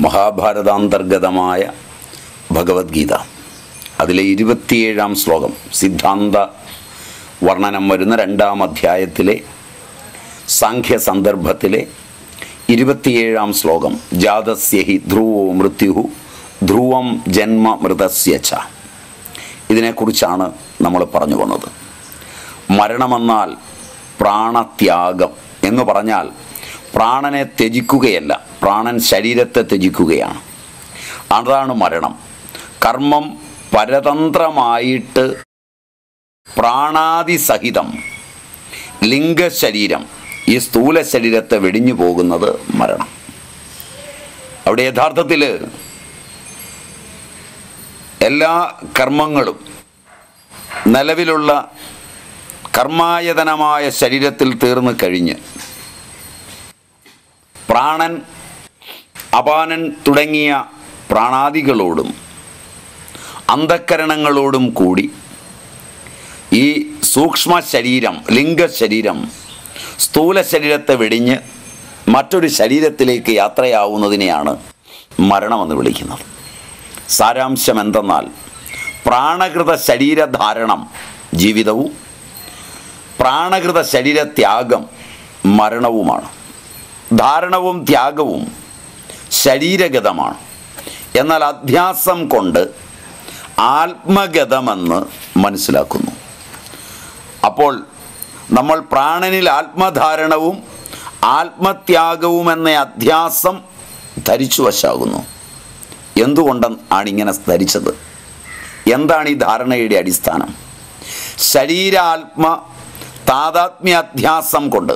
മഹാഭാരതാന്തർഗതമായ ഭഗവത്ഗീത അതിലെ ഇരുപത്തിയേഴാം ശ്ലോകം സിദ്ധാന്ത വർണ്ണനം വരുന്ന രണ്ടാം അധ്യായത്തിലെ സാഖ്യ സന്ദർഭത്തിലെ ഇരുപത്തിയേഴാം ശ്ലോകം ജാതസ്യ ഹി ധ്രുവോ മൃത്യു ധ്രുവം ജന്മ മൃതസ്യ ച ഇതിനെക്കുറിച്ചാണ് നമ്മൾ പറഞ്ഞു വന്നത് മരണമെന്നാൽ പ്രാണത്യാഗം എന്ന് പറഞ്ഞാൽ പ്രാണനെ ത്യജിക്കുകയല്ല പ്രാണൻ ശരീരത്തെ ത്യജിക്കുകയാണ് അതാണ് മരണം കർമ്മം പരതന്ത്രമായിട്ട് പ്രാണാതിസഹിതം ലിംഗശരീരം ഈ സ്ഥൂല ശരീരത്തെ വെടിഞ്ഞു പോകുന്നത് മരണം അവിടെ യഥാർത്ഥത്തിൽ എല്ലാ കർമ്മങ്ങളും നിലവിലുള്ള കർമായതനമായ ശരീരത്തിൽ തീർന്നു കഴിഞ്ഞ് പ്രാണൻ അപാനൻ തുടങ്ങിയ പ്രാണാദികളോടും അന്ധക്കരണങ്ങളോടും കൂടി ഈ സൂക്ഷ്മ ശരീരം ലിംഗശരീരം സ്ഥൂല ശരീരത്തെ വെടിഞ്ഞ് മറ്റൊരു ശരീരത്തിലേക്ക് യാത്രയാവുന്നതിനെയാണ് മരണമെന്ന് വിളിക്കുന്നത് സാരാംശം എന്തെന്നാൽ പ്രാണകൃത ശരീരധാരണം ജീവിതവും പ്രാണകൃത ശരീരത്യാഗം മരണവുമാണ് ധാരണവും ത്യാഗവും ശരീരഗതമാണ് എന്നാൽ അധ്യാസം കൊണ്ട് ആത്മഗതമെന്ന് മനസ്സിലാക്കുന്നു അപ്പോൾ നമ്മൾ പ്രാണനിൽ ആത്മധാരണവും ആത്മത്യാഗവും എന്ന അധ്യാസം ധരിച്ചു വശാകുന്നു എന്തുകൊണ്ടാണ് ഇങ്ങനെ ധരിച്ചത് എന്താണ് ഈ ധാരണയുടെ അടിസ്ഥാനം ശരീരാത്മ താതാത്മ്യാധ്യാസം കൊണ്ട്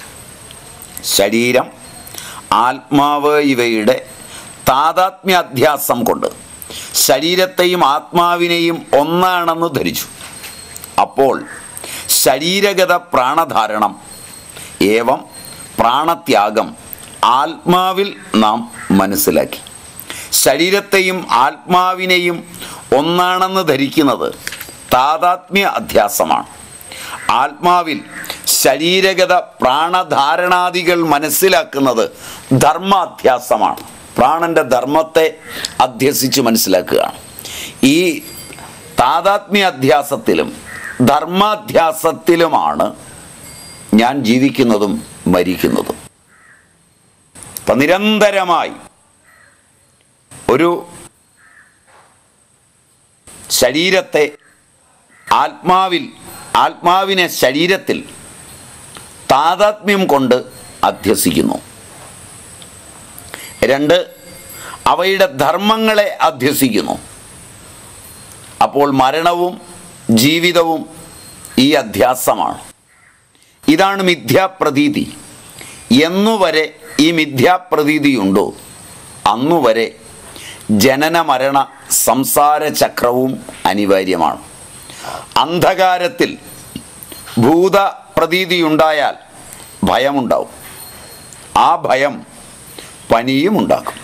ശരീരം ആത്മാവ് ഇവയുടെ താതാത്മ്യാധ്യാസം കൊണ്ട് ശരീരത്തെയും ആത്മാവിനെയും ഒന്നാണെന്ന് ധരിച്ചു അപ്പോൾ ശരീരഗത പ്രാണധാരണം ഏവം പ്രാണത്യാഗം ആത്മാവിൽ നാം മനസ്സിലാക്കി ശരീരത്തെയും ആത്മാവിനെയും ഒന്നാണെന്ന് ധരിക്കുന്നത് താതാത്മ്യ അധ്യാസമാണ് ആത്മാവിൽ ശരീരഗത പ്രാണധാരണാദികൾ മനസ്സിലാക്കുന്നത് ധർമാധ്യാസമാണ് പ്രാണന്റെ ധർമ്മത്തെ അധ്യസിച്ച് മനസ്സിലാക്കുകയാണ് ഈ താതാത്മ്യ അധ്യാസത്തിലും ധർമാധ്യാസത്തിലുമാണ് ഞാൻ ജീവിക്കുന്നതും മരിക്കുന്നതും അപ്പം നിരന്തരമായി ഒരു ശരീരത്തെ ആത്മാവിൽ ആത്മാവിനെ ശരീരത്തിൽ താതാത്മ്യം കൊണ്ട് അധ്യസിക്കുന്നു രണ്ട് അവയുടെ ധർമ്മങ്ങളെ അധ്യസിക്കുന്നു അപ്പോൾ മരണവും ജീവിതവും ഈ അധ്യാസമാണ് ഇതാണ് മിഥ്യാപ്രതീതി എന്നുവരെ ഈ മിഥ്യാപ്രതീതിയുണ്ടോ അന്നുവരെ ജനന മരണ സംസാര ചക്രവും അനിവാര്യമാണ് അന്ധകാരത്തിൽ ഭൂതപ്രതീതിയുണ്ടായാൽ ഭയമുണ്ടാവും ആ ഭയം പനിയും ഉണ്ടാക്കും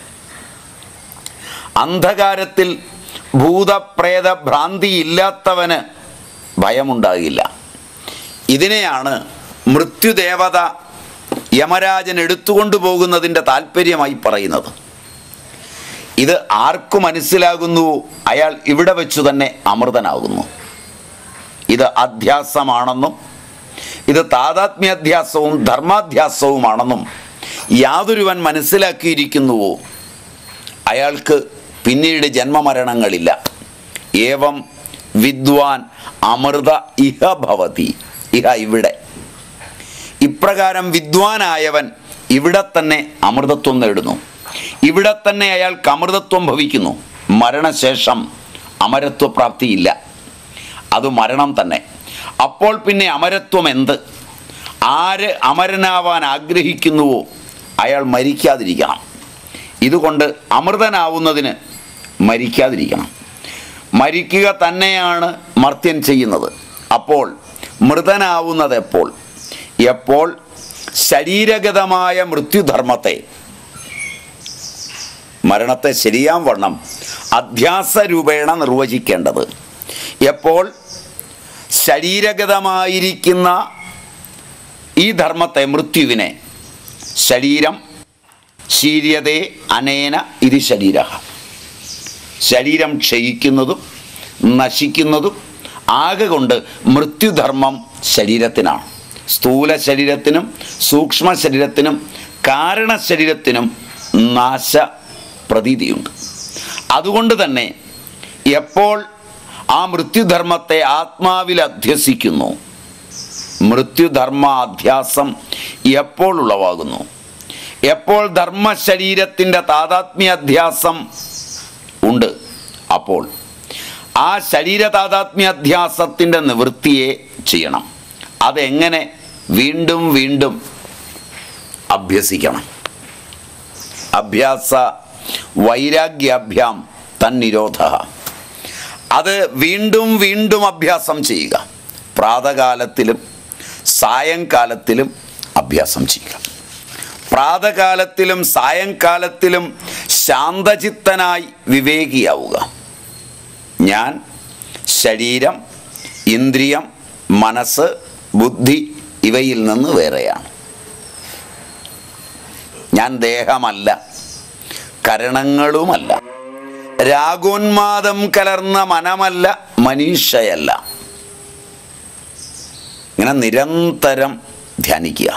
അന്ധകാരത്തിൽ ഭൂതപ്രേത ഭ്രാന്തി ഇല്ലാത്തവന് ഭയമുണ്ടാകില്ല ഇതിനെയാണ് മൃത്യുദേവത യമരാജൻ എടുത്തുകൊണ്ടു പോകുന്നതിൻ്റെ താല്പര്യമായി പറയുന്നത് ഇത് ആർക്കു മനസ്സിലാകുന്നുവോ അയാൾ ഇവിടെ വെച്ചു തന്നെ അമൃതനാകുന്നു ഇത് അധ്യാസമാണെന്നും ഇത് താതാത്മ്യാധ്യാസവും ധർമാധ്യാസവുമാണെന്നും യാതൊരുവൻ മനസ്സിലാക്കിയിരിക്കുന്നുവോ അയാൾക്ക് പിന്നീട് ജന്മമരണങ്ങളില്ല ഏവം വിദ്വാൻ അമൃത ഇഹ ഭവതി ഇഹ ഇവിടെ ഇപ്രകാരം വിദ്വാനായവൻ ഇവിടെ തന്നെ അമൃതത്വം നേടുന്നു ഇവിടെ തന്നെ അയാൾക്ക് അമൃതത്വം ഭവിക്കുന്നു മരണശേഷം അമരത്വപ്രാപ്തിയില്ല അത് മരണം തന്നെ അപ്പോൾ പിന്നെ അമരത്വം എന്ത് ആര് അമരനാവാൻ ആഗ്രഹിക്കുന്നുവോ അയാൾ മരിക്കാതിരിക്കണം ഇതുകൊണ്ട് അമൃതനാവുന്നതിന് മരിക്കാതിരിക്കണം മരിക്കുക തന്നെയാണ് മർത്യൻ ചെയ്യുന്നത് അപ്പോൾ മൃതനാവുന്നത് എപ്പോൾ എപ്പോൾ ശരീരഗതമായ മൃത്യുധർമ്മത്തെ മരണത്തെ ശരിയാം വണ്ണം അധ്യാസ രൂപേണ നിർവചിക്കേണ്ടത് എപ്പോൾ ശരീരഗതമായിരിക്കുന്ന ഈ ധർമ്മത്തെ മൃത്യുവിനെ ശരീരം ശീര്യതേ അനേന ഇത് ശരീര ശരീരം ക്ഷയിക്കുന്നതും നശിക്കുന്നതും ആകെ കൊണ്ട് മൃത്യുധർമ്മം ശരീരത്തിനാണ് സ്ഥൂല ശരീരത്തിനും സൂക്ഷ്മ ശരീരത്തിനും കാരണ ശരീരത്തിനും നാശ പ്രതീതിയുണ്ട് അതുകൊണ്ട് തന്നെ എപ്പോൾ ആ മൃത്യുധർമ്മത്തെ ആത്മാവിൽ അധ്യസിക്കുന്നു മൃത്യുധർമ്മ അധ്യാസം എപ്പോൾ ഉളവാകുന്നു എപ്പോൾ ധർമ്മശരീരത്തിൻ്റെ താതാത്മ്യ അധ്യാസം ഉണ്ട് അപ്പോൾ ആ ശരീര താതാത്മ്യ അധ്യാസത്തിൻ്റെ നിവൃത്തിയെ ചെയ്യണം അതെങ്ങനെ വീണ്ടും വീണ്ടും അഭ്യസിക്കണം അഭ്യാസ വൈരാഗ്യാഭ്യാം തന്നിരോധ അത് വീണ്ടും വീണ്ടും അഭ്യാസം ചെയ്യുക പ്രാതകാലത്തിലും സായങ്കാലത്തിലും അഭ്യാസം ചെയ്യുക പ്രാതകാലത്തിലും സായങ്കാലത്തിലും ശാന്തചിത്തനായി വിവേകിയാവുക ഞാൻ ശരീരം ഇന്ദ്രിയം മനസ്സ് ബുദ്ധി ഇവയിൽ നിന്ന് വേറെയാണ് ഞാൻ ദേഹമല്ല കരണങ്ങളുമല്ല രാഗോന്മാദം കലർന്ന മനമല്ല മനീഷയല്ല ഇങ്ങനെ നിരന്തരം ധ്യാനിക്കുക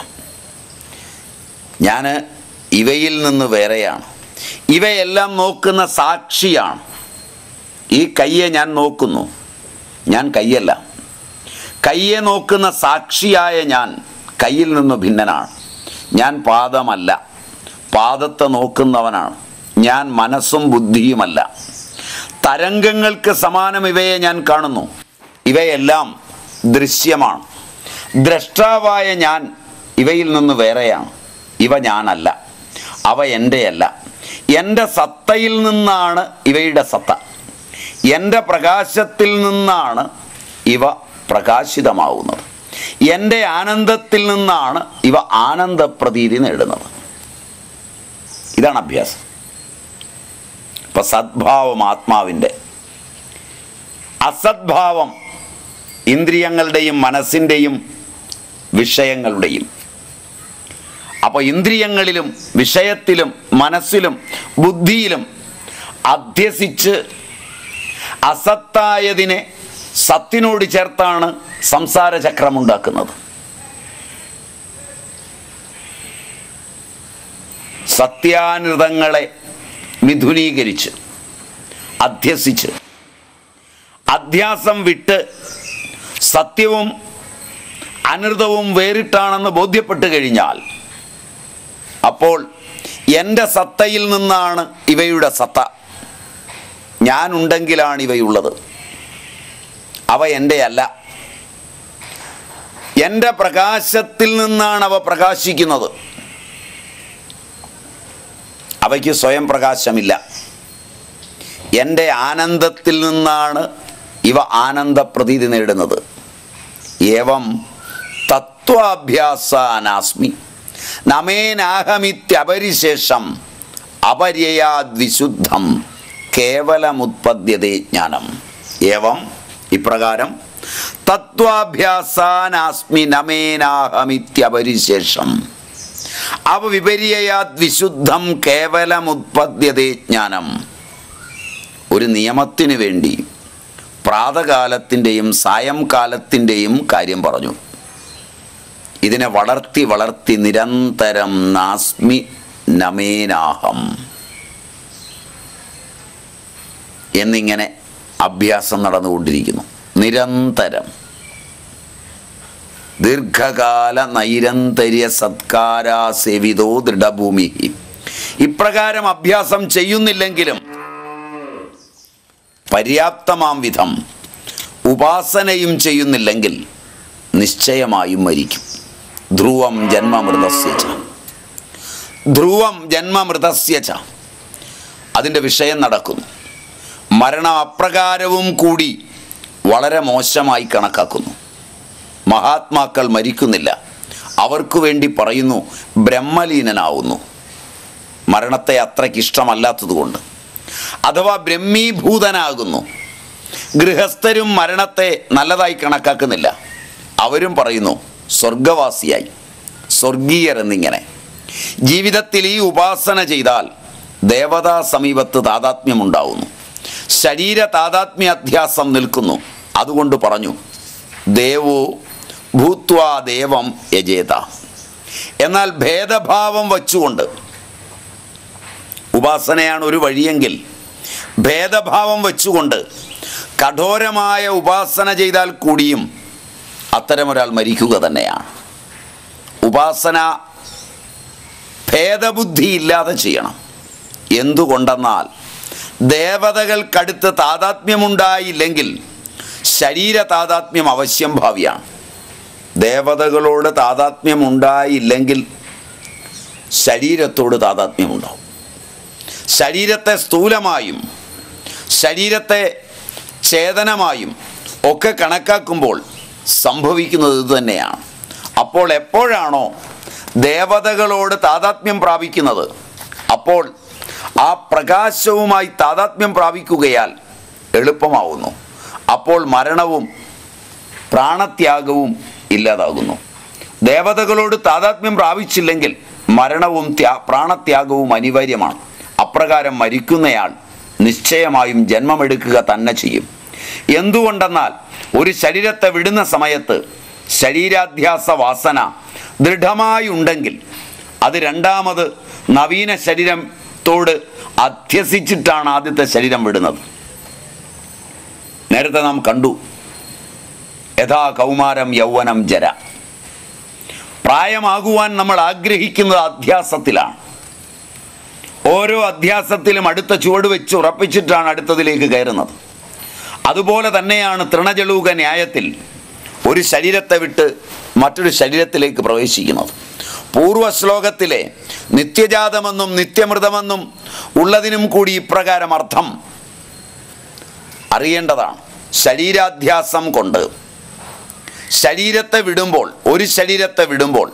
ഞാൻ ഇവയിൽ നിന്ന് വേറെയാണ് ഇവയെല്ലാം നോക്കുന്ന സാക്ഷിയാണ് ഈ കയ്യെ ഞാൻ നോക്കുന്നു ഞാൻ കയ്യല്ല കയ്യെ നോക്കുന്ന സാക്ഷിയായ ഞാൻ കയ്യിൽ നിന്ന് ഭിന്നനാണ് ഞാൻ പാദമല്ല പാദത്തെ നോക്കുന്നവനാണ് ഞാൻ മനസ്സും ബുദ്ധിയുമല്ല തരംഗങ്ങൾക്ക് സമാനം ഇവയെ ഞാൻ കാണുന്നു ഇവയെല്ലാം ദൃശ്യമാണ് ദ്രഷ്ടാവായ ഞാൻ ഇവയിൽ നിന്ന് വേറെയാണ് ഇവ ഞാനല്ല അവ എൻ്റെയല്ല എൻ്റെ സത്തയിൽ നിന്നാണ് ഇവയുടെ സത്ത എൻ്റെ പ്രകാശത്തിൽ നിന്നാണ് ഇവ പ്രകാശിതമാവുന്നത് എൻ്റെ ആനന്ദത്തിൽ നിന്നാണ് ഇവ ആനന്ദപ്രതീതി നേടുന്നത് ഇതാണ് അഭ്യാസം ഇപ്പം സദ്ഭാവം ആത്മാവിൻ്റെ അസദ്ഭാവം ഇന്ദ്രിയങ്ങളുടെയും മനസ്സിൻ്റെയും വിഷയങ്ങളുടെയും അപ്പോൾ ഇന്ദ്രിയങ്ങളിലും വിഷയത്തിലും മനസ്സിലും ബുദ്ധിയിലും അധ്യസിച്ച് അസത്തായതിനെ സത്തിനോട് ചേർത്താണ് സംസാരചക്രമുണ്ടാക്കുന്നത് സത്യാനൃതങ്ങളെ മിഥുനീകരിച്ച് അധ്യസിച്ച് അധ്യാസം വിട്ട് സത്യവും അനൃതവും വേറിട്ടാണെന്ന് ബോധ്യപ്പെട്ട് കഴിഞ്ഞാൽ അപ്പോൾ എൻ്റെ സത്തയിൽ നിന്നാണ് ഇവയുടെ സത്ത ഞാനുണ്ടെങ്കിലാണ് ഇവയുള്ളത് അവ എൻ്റെ അല്ല എൻ്റെ പ്രകാശത്തിൽ നിന്നാണ് അവ പ്രകാശിക്കുന്നത് അവയ്ക്ക് സ്വയം പ്രകാശമില്ല എൻ്റെ ആനന്ദത്തിൽ നിന്നാണ് ഇവ ആനന്ദപ്രതീതി നേടുന്നത് ഏവം തത്വാഭ്യാസാനാസ്മി നമേനാഹമിത്യപരിശേഷം അപര്യയാദ്വിശുദ്ധം കേവലമുത്പദ്യതേ ജ്ഞാനം ഏവം ഇപ്രകാരം തത്വാഭ്യാസാനാസ്മി നമേനാഹമിത്യപരിശേഷം അവ വിപര്യാത് വിശുദ്ധം കേവലമുത്പദ്യതേ ജ്ഞാനം ഒരു നിയമത്തിന് വേണ്ടി പ്രാതകാലത്തിൻ്റെയും സായംകാലത്തിൻ്റെയും കാര്യം പറഞ്ഞു ഇതിനെ വളർത്തി വളർത്തി നിരന്തരം നാസ്മി നമേനാഹം എന്നിങ്ങനെ അഭ്യാസം നടന്നുകൊണ്ടിരിക്കുന്നു നിരന്തരം ദീർഘകാല നൈരന്തര്യ സത്കാരാസേവിതോ ദൃഢഭൂമി ഇപ്രകാരം അഭ്യാസം ചെയ്യുന്നില്ലെങ്കിലും പര്യാപ്തമാം വിധം ഉപാസനയും ചെയ്യുന്നില്ലെങ്കിൽ നിശ്ചയമായും മരിക്കും ധ്രുവം ജന്മമൃതസ്യച്ച ധ്രുവം ജന്മമൃതസ്യച്ച അതിൻ്റെ വിഷയം നടക്കുന്നു മരണം അപ്രകാരവും കൂടി വളരെ മോശമായി കണക്കാക്കുന്നു മഹാത്മാക്കൾ മരിക്കുന്നില്ല അവർക്കു വേണ്ടി പറയുന്നു ബ്രഹ്മലീനനാവുന്നു മരണത്തെ അത്രയ്ക്ക് ഇഷ്ടമല്ലാത്തതുകൊണ്ട് അഥവാ ബ്രഹ്മീഭൂതനാകുന്നു ഗൃഹസ്ഥരും മരണത്തെ നല്ലതായി കണക്കാക്കുന്നില്ല അവരും പറയുന്നു സ്വർഗവാസിയായി സ്വർഗീയർ എന്നിങ്ങനെ ജീവിതത്തിൽ ഈ ഉപാസന ചെയ്താൽ ദേവതാ സമീപത്ത് താതാത്മ്യമുണ്ടാവുന്നു ശരീര താതാത്മ്യ അധ്യാസം നിൽക്കുന്നു അതുകൊണ്ട് പറഞ്ഞു ദേവോ ഭൂത്വാ ദേവം യജേത എന്നാൽ ഭേദഭാവം വച്ചുകൊണ്ട് ഉപാസനയാണ് ഒരു വഴിയെങ്കിൽ ഭേദഭാവം വെച്ചുകൊണ്ട് കഠോരമായ ഉപാസന ചെയ്താൽ കൂടിയും അത്തരമൊരാൾ മരിക്കുക തന്നെയാണ് ഉപാസന ഭേദബുദ്ധി ഇല്ലാതെ ചെയ്യണം എന്തുകൊണ്ടെന്നാൽ ദേവതകൾക്കടുത്ത് താതാത്മ്യമുണ്ടായില്ലെങ്കിൽ ശരീര താതാത്മ്യം അവശ്യം ഭാവിയാണ് ദേവതകളോട് താതാത്മ്യമുണ്ടായില്ലെങ്കിൽ ശരീരത്തോട് താതാത്മ്യമുണ്ടാവും ശരീരത്തെ സ്ഥൂലമായും ശരീരത്തെ ചേതനമായും ഒക്കെ കണക്കാക്കുമ്പോൾ സംഭവിക്കുന്നത് ഇത് തന്നെയാണ് അപ്പോൾ എപ്പോഴാണോ ദേവതകളോട് താതാത്മ്യം പ്രാപിക്കുന്നത് അപ്പോൾ ആ പ്രകാശവുമായി താതാത്മ്യം പ്രാപിക്കുകയാൽ എളുപ്പമാവുന്നു അപ്പോൾ മരണവും പ്രാണത്യാഗവും ഇല്ലാതാകുന്നു ദേവതകളോട് താതാത്മ്യം പ്രാപിച്ചില്ലെങ്കിൽ മരണവും ത്യാ പ്രാണത്യാഗവും അനിവാര്യമാണ് അപ്രകാരം മരിക്കുന്നയാൾ നിശ്ചയമായും ജന്മമെടുക്കുക തന്നെ ചെയ്യും എന്തുകൊണ്ടെന്നാൽ ഒരു ശരീരത്തെ വിടുന്ന സമയത്ത് ശരീരാധ്യാസ വാസന ദൃഢമായി ഉണ്ടെങ്കിൽ അത് രണ്ടാമത് നവീന ശരീരത്തോട് അധ്യസിച്ചിട്ടാണ് ആദ്യത്തെ ശരീരം വിടുന്നത് നേരത്തെ നാം കണ്ടു യഥാ കൗമാരം യൗവനം ജര പ്രായമാകുവാൻ നമ്മൾ ആഗ്രഹിക്കുന്നത് അധ്യാസത്തിലാണ് ഓരോ അധ്യാസത്തിലും അടുത്ത ചുവട് വെച്ച് ഉറപ്പിച്ചിട്ടാണ് അടുത്തതിലേക്ക് കയറുന്നത് അതുപോലെ തന്നെയാണ് തൃണജലൂക ന്യായത്തിൽ ഒരു ശരീരത്തെ വിട്ട് മറ്റൊരു ശരീരത്തിലേക്ക് പ്രവേശിക്കുന്നത് പൂർവ്വ ശ്ലോകത്തിലെ നിത്യജാതമെന്നും നിത്യമൃതമെന്നും ഉള്ളതിനും കൂടി ഇപ്രകാരം അർത്ഥം അറിയേണ്ടതാണ് ശരീരാധ്യാസം കൊണ്ട് ശരീരത്തെ വിടുമ്പോൾ ഒരു ശരീരത്തെ വിടുമ്പോൾ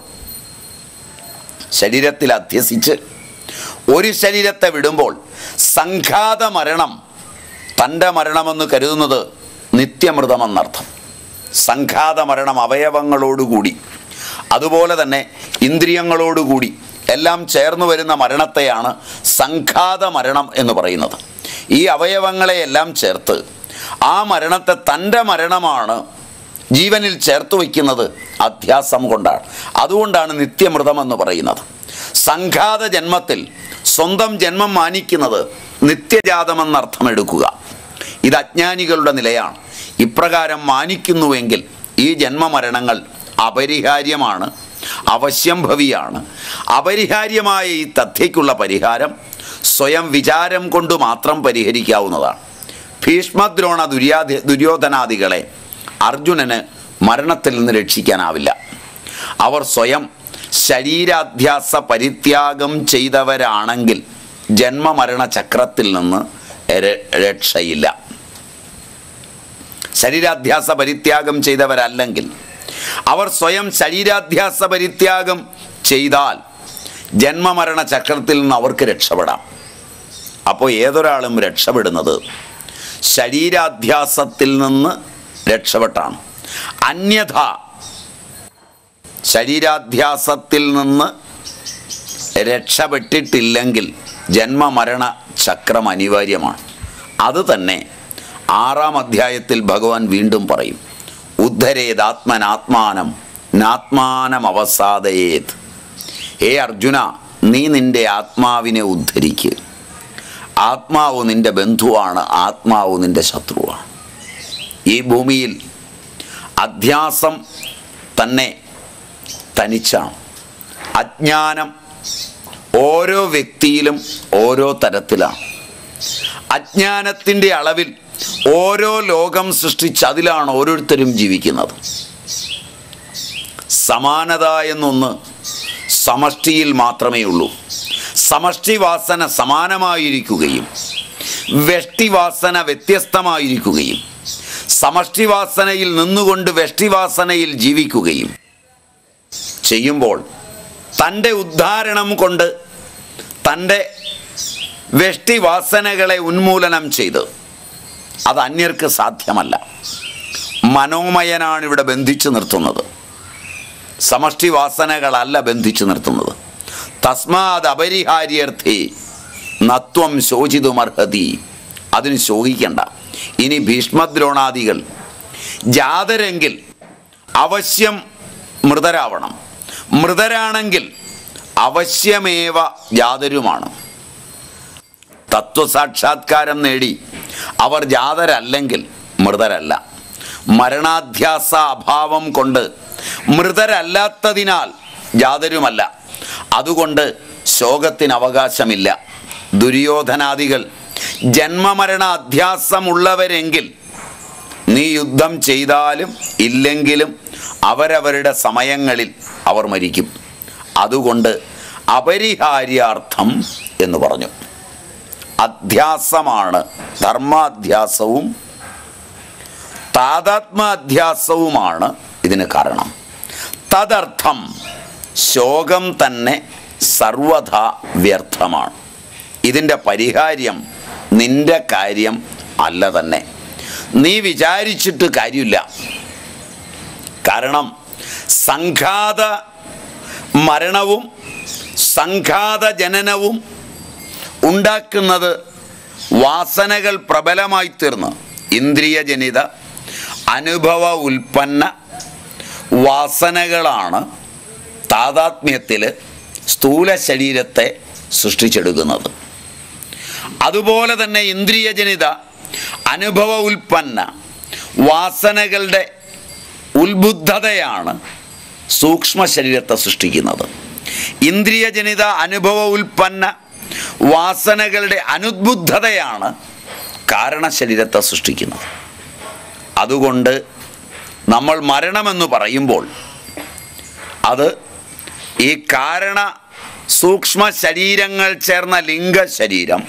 ശരീരത്തിൽ അധ്യസിച്ച് ഒരു ശരീരത്തെ വിടുമ്പോൾ സംഘാത മരണം തൻ്റെ മരണമെന്ന് കരുതുന്നത് നിത്യമൃതമെന്നർത്ഥം സംഘാത മരണം അവയവങ്ങളോടുകൂടി അതുപോലെ തന്നെ ഇന്ദ്രിയങ്ങളോടുകൂടി എല്ലാം ചേർന്ന് വരുന്ന മരണത്തെയാണ് സംഘാത മരണം എന്ന് പറയുന്നത് ഈ അവയവങ്ങളെയെല്ലാം ചേർത്ത് ആ മരണത്തെ തൻ്റെ മരണമാണ് ജീവനിൽ ചേർത്ത് വയ്ക്കുന്നത് അധ്യാസം കൊണ്ടാണ് അതുകൊണ്ടാണ് നിത്യമൃതമെന്ന് പറയുന്നത് സംഘാത ജന്മത്തിൽ സ്വന്തം ജന്മം മാനിക്കുന്നത് നിത്യജാതമെന്നർത്ഥം എടുക്കുക ഇത് അജ്ഞാനികളുടെ നിലയാണ് ഇപ്രകാരം മാനിക്കുന്നുവെങ്കിൽ ഈ ജന്മമരണങ്ങൾ അപരിഹാര്യമാണ് അവശ്യംഭവിയാണ് അപരിഹാര്യമായ ഈ തഥ്യയ്ക്കുള്ള പരിഹാരം സ്വയം വിചാരം കൊണ്ട് മാത്രം പരിഹരിക്കാവുന്നതാണ് ഭീഷ്മദ്രോണ ദുര്യാധി ദുര്യോധനാദികളെ അർജുനന് മരണത്തിൽ നിന്ന് രക്ഷിക്കാനാവില്ല അവർ സ്വയം ശരീരാധ്യാസ പരിത്യാഗം ചെയ്തവരാണെങ്കിൽ ജന്മമരണ ചക്രത്തിൽ നിന്ന് ര- രക്ഷയില്ല ശരീരാധ്യാസ പരിത്യാഗം ചെയ്തവരല്ലെങ്കിൽ അവർ സ്വയം ശരീരാധ്യാസ പരിത്യാഗം ചെയ്താൽ ജന്മമരണ ചക്രത്തിൽ നിന്ന് അവർക്ക് രക്ഷപ്പെടാം അപ്പോൾ ഏതൊരാളും രക്ഷപ്പെടുന്നത് ശരീരാധ്യാസത്തിൽ നിന്ന് രക്ഷപ്പെട്ടാണ് അന്യഥ ശരീരാധ്യാസത്തിൽ നിന്ന് രക്ഷപ്പെട്ടിട്ടില്ലെങ്കിൽ ജന്മമരണ ചക്രം അനിവാര്യമാണ് അത് തന്നെ ആറാം അധ്യായത്തിൽ ഭഗവാൻ വീണ്ടും പറയും ഉദ്ധരേതാത്മനാത്മാനം നാത്മാനം അവസാദയേത് ഹേ അർജുന നീ നിന്റെ ആത്മാവിനെ ഉദ്ധരിക്ക് ആത്മാവ് നിന്റെ ബന്ധുവാണ് ആത്മാവ് നിന്റെ ശത്രുവാണ് ഈ ഭൂമിയിൽ അധ്യാസം തന്നെ തനിച്ചാണ് അജ്ഞാനം ഓരോ വ്യക്തിയിലും ഓരോ തരത്തിലാണ് അജ്ഞാനത്തിൻ്റെ അളവിൽ ഓരോ ലോകം സൃഷ്ടിച്ച് അതിലാണ് ഓരോരുത്തരും ജീവിക്കുന്നത് സമാനത എന്നൊന്ന് സമഷ്ടിയിൽ മാത്രമേ ഉള്ളൂ സമഷ്ടി വാസന സമാനമായിരിക്കുകയും വ്യഷ്ടിവാസന വ്യത്യസ്തമായിരിക്കുകയും സമഷ്ടിവാസനയിൽ നിന്നുകൊണ്ട് വ്യഷ്ടിവാസനയിൽ ജീവിക്കുകയും ചെയ്യുമ്പോൾ തൻ്റെ ഉദ്ധാരണം കൊണ്ട് തൻ്റെ വ്യഷ്ടിവാസനകളെ ഉന്മൂലനം ചെയ്ത് അത് അന്യർക്ക് സാധ്യമല്ല മനോമയനാണ് ഇവിടെ ബന്ധിച്ചു നിർത്തുന്നത് സമഷ്ടി വാസനകളല്ല ബന്ധിച്ചു നിർത്തുന്നത് തസ്മാത് അപരിഹാര്യർത്ഥി നത്വം ശോചിതുമർഹതി അതിന് ശോകിക്കണ്ട ഇനി ഭീഷ്മദ്രോണാദികൾ ജാതരെങ്കിൽ അവശ്യം മൃതരാവണം മൃതരാണെങ്കിൽ അവശ്യമേവ ജാതരുമാണ് തത്വസാക്ഷാത്കാരം നേടി അവർ ജാതരല്ലെങ്കിൽ മൃതരല്ല മരണാധ്യാസ അഭാവം കൊണ്ട് മൃതരല്ലാത്തതിനാൽ ജാതരുമല്ല അതുകൊണ്ട് ശോകത്തിന് അവകാശമില്ല ദുര്യോധനാദികൾ ജന്മമരണ അധ്യാസമുള്ളവരെങ്കിൽ നീ യുദ്ധം ചെയ്താലും ഇല്ലെങ്കിലും അവരവരുടെ സമയങ്ങളിൽ അവർ മരിക്കും അതുകൊണ്ട് അപരിഹാര്യാർത്ഥം എന്ന് പറഞ്ഞു അധ്യാസമാണ് ധർമാധ്യാസവും താതാത്മാധ്യാസവുമാണ് ഇതിന് കാരണം തദർത്ഥം ശോകം തന്നെ സർവഥ വ്യർത്ഥമാണ് ഇതിൻ്റെ പരിഹാര്യം നിന്റെ കാര്യം അല്ല തന്നെ നീ വിചാരിച്ചിട്ട് കാര്യമില്ല കാരണം സംഘാത മരണവും സംഘാത ജനനവും ഉണ്ടാക്കുന്നത് വാസനകൾ പ്രബലമായി തീർന്ന് ഇന്ദ്രിയജനിത അനുഭവ ഉൽപ്പന്ന വാസനകളാണ് താതാത്മ്യത്തിൽ സ്ഥൂല ശരീരത്തെ സൃഷ്ടിച്ചെടുക്കുന്നത് അതുപോലെ തന്നെ ഇന്ദ്രിയജനിത അനുഭവ ഉൽപ്പന്ന വാസനകളുടെ ഉത്ബുദ്ധതയാണ് സൂക്ഷ്മ ശരീരത്തെ സൃഷ്ടിക്കുന്നത് ഇന്ദ്രിയജനിത അനുഭവ ഉൽപ്പന്ന വാസനകളുടെ അനുദ്ബുദ്ധതയാണ് കാരണശരീരത്തെ സൃഷ്ടിക്കുന്നത് അതുകൊണ്ട് നമ്മൾ മരണമെന്ന് പറയുമ്പോൾ അത് ഈ കാരണ സൂക്ഷ്മ ശരീരങ്ങൾ ചേർന്ന ലിംഗ ശരീരം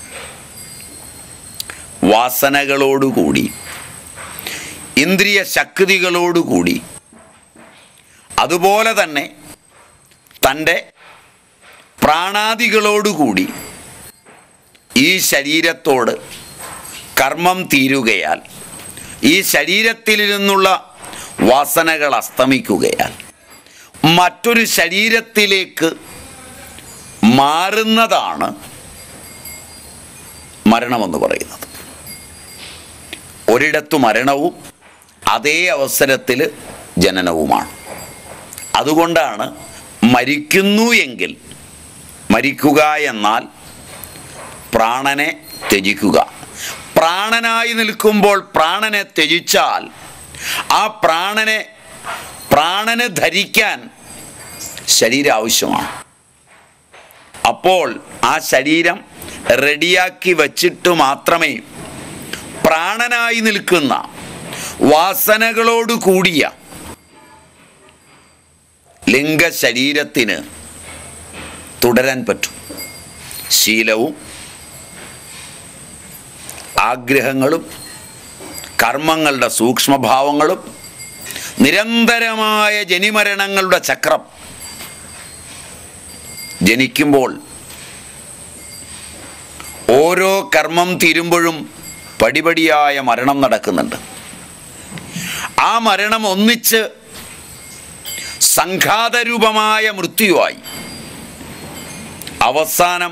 വാസനകളോടുകൂടി ഇന്ദ്രിയ ശക്തികളോടുകൂടി അതുപോലെ തന്നെ തൻ്റെ പ്രാണാദികളോടുകൂടി ഈ ശരീരത്തോട് കർമ്മം തീരുകയാൽ ഈ ശരീരത്തിൽ നിന്നുള്ള വാസനകൾ അസ്തമിക്കുകയാൽ മറ്റൊരു ശരീരത്തിലേക്ക് മാറുന്നതാണ് മരണമെന്ന് പറയുന്നത് ഒരിടത്തു മരണവും അതേ അവസരത്തിൽ ജനനവുമാണ് അതുകൊണ്ടാണ് മരിക്കുന്നു എങ്കിൽ മരിക്കുക എന്നാൽ പ്രാണനെ ത്യജിക്കുക പ്രാണനായി നിൽക്കുമ്പോൾ പ്രാണനെ ത്യജിച്ചാൽ ആ പ്രാണനെ പ്രാണന് ധരിക്കാൻ ശരീരം ആവശ്യമാണ് അപ്പോൾ ആ ശരീരം റെഡിയാക്കി വച്ചിട്ട് മാത്രമേ പ്രാണനായി നിൽക്കുന്ന വാസനകളോട് കൂടിയ ലിംഗശരീരത്തിന് തുടരാൻ പറ്റും ശീലവും ആഗ്രഹങ്ങളും കർമ്മങ്ങളുടെ സൂക്ഷ്മഭാവങ്ങളും നിരന്തരമായ ജനിമരണങ്ങളുടെ ചക്രം ജനിക്കുമ്പോൾ ഓരോ കർമ്മം തീരുമ്പോഴും പടിപടിയായ മരണം നടക്കുന്നുണ്ട് ആ മരണം ഒന്നിച്ച് സംഘാതരൂപമായ മൃത്യുവായി അവസാനം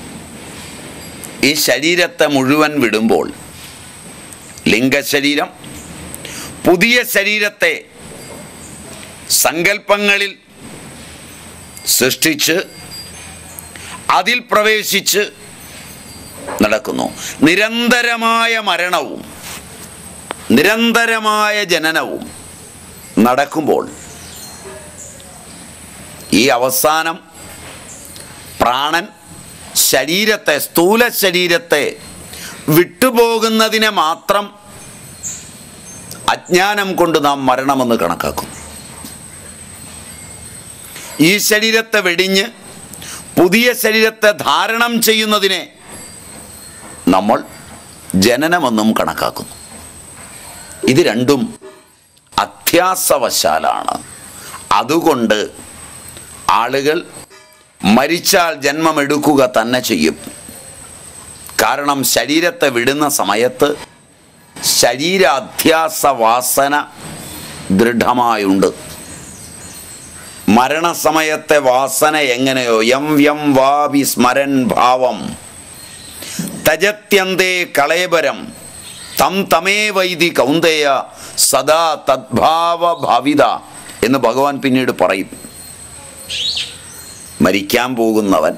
ഈ ശരീരത്തെ മുഴുവൻ വിടുമ്പോൾ ലിംഗശരീരം പുതിയ ശരീരത്തെ സങ്കല്പങ്ങളിൽ സൃഷ്ടിച്ച് അതിൽ പ്രവേശിച്ച് നടക്കുന്നു നിരന്തരമായ മരണവും നിരന്തരമായ ജനനവും നടക്കുമ്പോൾ ഈ അവസാനം പ്രാണൻ ശരീരത്തെ സ്ഥൂല ശരീരത്തെ വിട്ടുപോകുന്നതിനെ മാത്രം അജ്ഞാനം കൊണ്ട് നാം മരണമെന്ന് കണക്കാക്കും ഈ ശരീരത്തെ വെടിഞ്ഞ് പുതിയ ശരീരത്തെ ധാരണം ചെയ്യുന്നതിനെ നമ്മൾ ജനനമെന്നും കണക്കാക്കുന്നു ഇത് രണ്ടും അത്യാസവശാലാണ് അതുകൊണ്ട് ആളുകൾ മരിച്ചാൽ ജന്മമെടുക്കുക തന്നെ ചെയ്യും കാരണം ശരീരത്തെ വിടുന്ന സമയത്ത് ശരീരാധ്യാസ വാസന ദൃഢമായുണ്ട് മരണസമയത്തെ വാസന എങ്ങനെയോ യം യം വാ വിസ്മരൻ ഭാവം തജത്യന്തേ കളേബരം തം തമേ വൈദി കൗന്ദേയ സദാ തദ്ഭാവ ഭാവിത എന്ന് ഭഗവാൻ പിന്നീട് പറയും മരിക്കാൻ പോകുന്നവൻ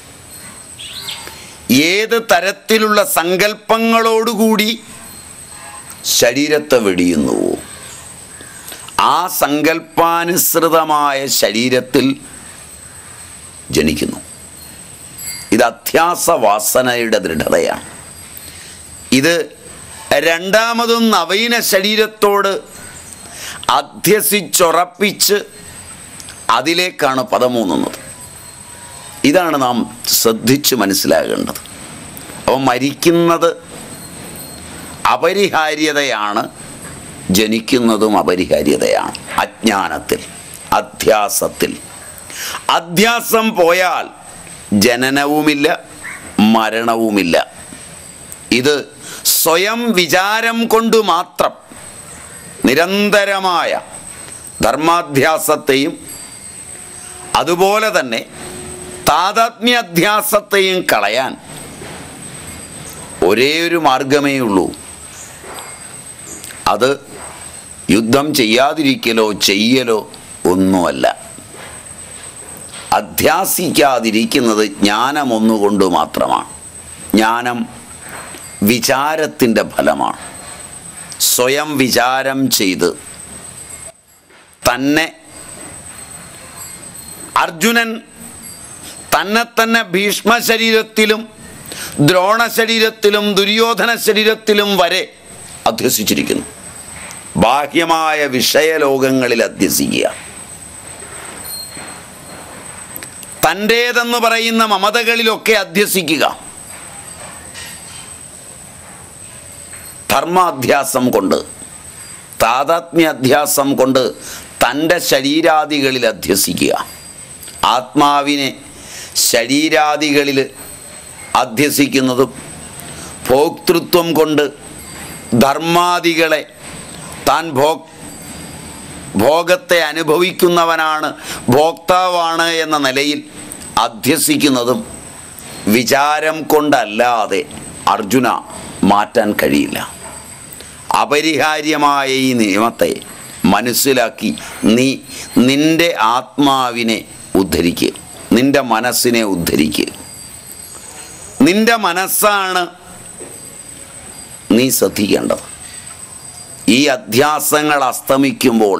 ഏത് തരത്തിലുള്ള സങ്കല്പങ്ങളോടുകൂടി ശരീരത്തെ വെടിയുന്നുവോ ആ സങ്കല്പാനുസൃതമായ ശരീരത്തിൽ ജനിക്കുന്നു ഇത് അധ്യാസ വാസനയുടെ ദൃഢതയാണ് ഇത് രണ്ടാമതും നവീന ശരീരത്തോട് അധ്യസിച്ചുറപ്പിച്ച് അതിലേക്കാണ് പദമൂന്നുന്നത് ഇതാണ് നാം ശ്രദ്ധിച്ച് മനസ്സിലാകേണ്ടത് അപ്പോൾ മരിക്കുന്നത് അപരിഹാര്യതയാണ് ജനിക്കുന്നതും അപരിഹാര്യതയാണ് അജ്ഞാനത്തിൽ അധ്യാസത്തിൽ അധ്യാസം പോയാൽ ജനനവുമില്ല മരണവുമില്ല ഇത് സ്വയം വിചാരം കൊണ്ട് മാത്രം നിരന്തരമായ ധർമാധ്യാസത്തെയും അതുപോലെ തന്നെ താതാത്മ്യാധ്യാസത്തെയും കളയാൻ ഒരേ ഒരു മാർഗമേ ഉള്ളൂ അത് യുദ്ധം ചെയ്യാതിരിക്കലോ ചെയ്യലോ ഒന്നുമല്ല അധ്യാസിക്കാതിരിക്കുന്നത് ജ്ഞാനം ഒന്നുകൊണ്ട് മാത്രമാണ് ജ്ഞാനം വിചാരത്തിൻ്റെ ഫലമാണ് സ്വയം വിചാരം ചെയ്ത് തന്നെ അർജുനൻ തന്നെ തന്നെ ഭീഷ്മ ശരീരത്തിലും ദ്രോണ ശരീരത്തിലും ദുര്യോധന ശരീരത്തിലും വരെ അധ്യസിച്ചിരിക്കുന്നു ബാഹ്യമായ വിഷയലോകങ്ങളിൽ അധ്യസിക്കുക തൻ്റേതെന്ന് പറയുന്ന മമതകളിലൊക്കെ അധ്യസിക്കുക ധർമാധ്യാസം കൊണ്ട് താതാത്മ്യാധ്യാസം കൊണ്ട് തൻ്റെ ശരീരാദികളിൽ അധ്യസിക്കുക ആത്മാവിനെ ശരീരാദികളിൽ അധ്യസിക്കുന്നതും ഭോക്തൃത്വം കൊണ്ട് ധർമാദികളെ താൻ ഭോ ഭോഗത്തെ അനുഭവിക്കുന്നവനാണ് ഭോക്താവാണ് എന്ന നിലയിൽ അധ്യസിക്കുന്നതും വിചാരം കൊണ്ടല്ലാതെ അർജുന മാറ്റാൻ കഴിയില്ല അപരിഹാര്യമായ ഈ നിയമത്തെ മനസ്സിലാക്കി നീ നിന്റെ ആത്മാവിനെ ഉദ്ധരിക്കുക നിന്റെ മനസ്സിനെ ഉദ്ധരിക്കുക നിന്റെ മനസ്സാണ് നീ ശ്രദ്ധിക്കേണ്ടത് ഈ അധ്യാസങ്ങൾ അസ്തമിക്കുമ്പോൾ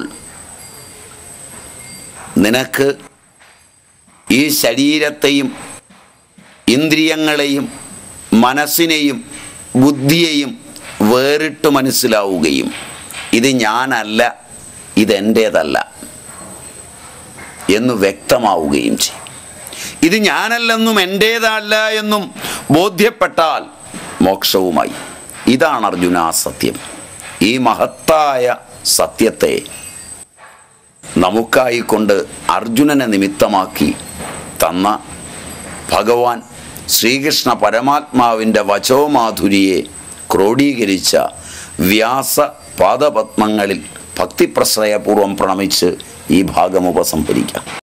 നിനക്ക് ഈ ശരീരത്തെയും ഇന്ദ്രിയങ്ങളെയും മനസ്സിനെയും ബുദ്ധിയെയും വേറിട്ട് മനസ്സിലാവുകയും ഇത് ഞാനല്ല ഇതെൻ്റേതല്ല എന്ന് വ്യക്തമാവുകയും ചെയ്യും ഇത് ഞാനല്ലെന്നും എൻ്റേതല്ല എന്നും ബോധ്യപ്പെട്ടാൽ മോക്ഷവുമായി ഇതാണ് അർജുന ആ സത്യം ഈ മഹത്തായ സത്യത്തെ നമുക്കായിക്കൊണ്ട് അർജുനനെ നിമിത്തമാക്കി തന്ന ഭഗവാൻ ശ്രീകൃഷ്ണ പരമാത്മാവിൻ്റെ വചോമാധുരിയെ ക്രോഡീകരിച്ച വ്യാസ പാദപത്മങ്ങളിൽ ഭക്തിപ്രശ്രയപൂർവം പ്രണമിച്ച് ഈ ഭാഗം ഉപസംഹരിക്കാം